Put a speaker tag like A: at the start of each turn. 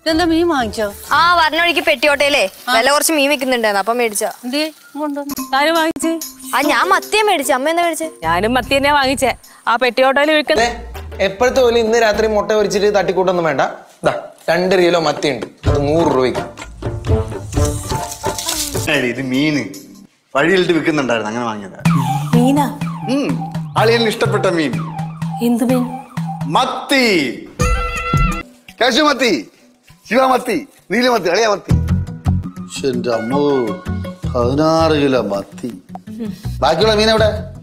A: ഇതെന്താ മീൻ വാങ്ങിച്ചോ
B: ആ വരണ വഴിക്ക് പെട്ടിയോട്ടയിലേ വില കുറച്ച് മീൻ വിൽക്കുന്നുണ്ടായിരുന്നു അപ്പം മേടിച്ച
A: എന്തേ കൊണ്ടുവന്നു ആരും വാങ്ങിച്ചേ
B: ആ ഞാൻ മത്തിയെ മേടിച്ചു അമ്മ എന്താ മേടിച്ചേ
A: ഞാനും മത്തി തന്നെയാ വാങ്ങിച്ചേ ആ പെട്ടിയോട്ടയിൽ വിൽക്കുന്ന
C: ദേ, എപ്പോഴത്തെ പോലെ ഇന്ന് രാത്രി മുട്ട പൊരിച്ചിട്ട് തട്ടിക്കൂട്ടൊന്നും വേണ്ട ദാ രണ്ടര കിലോ മത്തി ഉണ്ട് അത് നൂറ് രൂപയ്ക്ക്
D: ഏയ്, ഇത് മീന് വഴിയിലിട്ട് വിൽക്കുന്നുണ്ടായിരുന്നു അങ്ങനെ വാങ്ങിയതാ
A: മീനാ
D: ഉം, അളിയന് ഇഷ്ടപ്പെട്ട മീൻ
A: എന്ത് മീൻ
D: മത്തി കാശുമത്തി ശിവമത്തി നീലമത്തി അളിയ മത്തി
E: എന്റെ അമ്മോ പതിനാറ് കിലോ മത്തി ബാക്കിയുള്ള മീൻ എവിടെ